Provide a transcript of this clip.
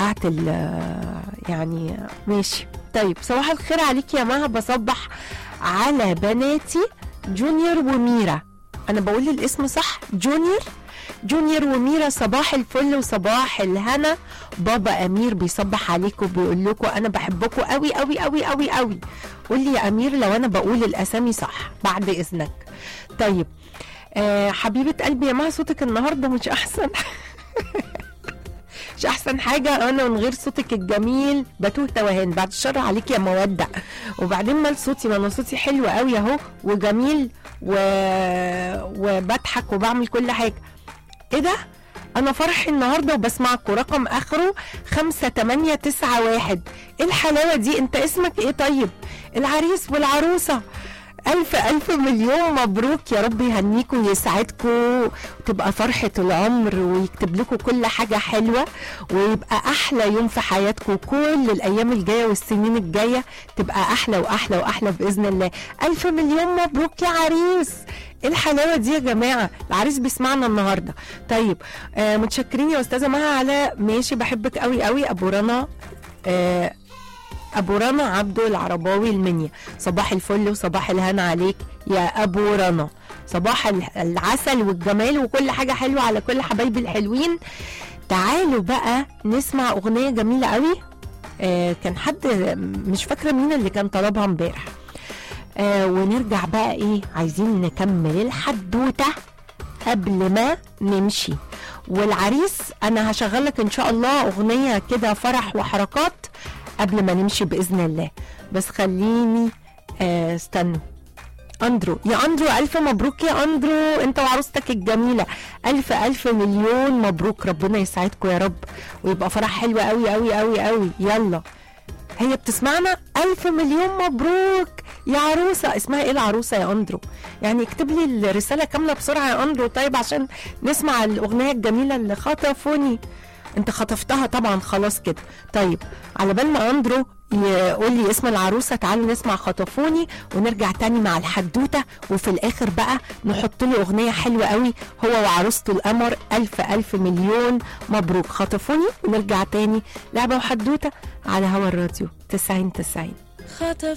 وقعت ال يعني ماشي طيب صباح الخير عليك يا مها بصبح على بناتي جونيور وميرا انا بقول الاسم صح جونيور جونيور وميرا صباح الفل وصباح الهنا بابا امير بيصبح عليكم وبيقول لكم انا بحبكم قوي قوي قوي قوي قوي قول لي يا امير لو انا بقول الاسامي صح بعد اذنك طيب آه حبيبه قلبي يا مها صوتك النهارده مش احسن مش احسن حاجه انا من غير صوتك الجميل بتوه توهان بعد الشر عليك يا مودع وبعدين مال صوتي ما انا صوتي حلو قوي اهو وجميل و... وبضحك وبعمل كل حاجه ايه ده انا فرحي النهارده وبسمعكم رقم اخره خمسة تمانية تسعة واحد ايه الحلاوة دي انت اسمك ايه طيب العريس والعروسة ألف ألف مليون مبروك يا رب يهنيكم ويسعدكم وتبقى فرحة العمر ويكتب لكم كل حاجة حلوة ويبقى أحلى يوم في حياتكم كل الأيام الجاية والسنين الجاية تبقى أحلى وأحلى وأحلى بإذن الله ألف مليون مبروك يا عريس ايه الحلاوه دي يا جماعه العريس بيسمعنا النهارده طيب آه متشكرين يا استاذه مها على ماشي بحبك قوي قوي ابو رنا آه ابو رنا عبده العرباوي المنيا صباح الفل وصباح الهنا عليك يا ابو رنا صباح العسل والجمال وكل حاجه حلوه على كل حبايبي الحلوين تعالوا بقى نسمع اغنيه جميله قوي آه كان حد مش فاكره مين اللي كان طلبها امبارح آه ونرجع بقى ايه عايزين نكمل الحدوته قبل ما نمشي والعريس انا هشغل لك ان شاء الله اغنيه كده فرح وحركات قبل ما نمشي باذن الله بس خليني آه استنوا اندرو يا اندرو الف مبروك يا اندرو انت وعروستك الجميله الف الف مليون مبروك ربنا يسعدكم يا رب ويبقى فرح حلو قوي قوي قوي قوي يلا هي بتسمعنا الف مليون مبروك يا عروسه اسمها ايه العروسه يا اندرو يعني اكتب لي الرساله كامله بسرعه يا اندرو طيب عشان نسمع الاغنيه الجميله اللي خطفوني انت خطفتها طبعا خلاص كده طيب على بال ما اندرو يقول لي اسم العروسه تعالوا نسمع خطفوني ونرجع تاني مع الحدوته وفي الاخر بقى نحط له اغنيه حلوه قوي هو وعروسته القمر الف الف مليون مبروك خطفوني ونرجع تاني لعبه وحدوته على هوا الراديو 90 90 خطف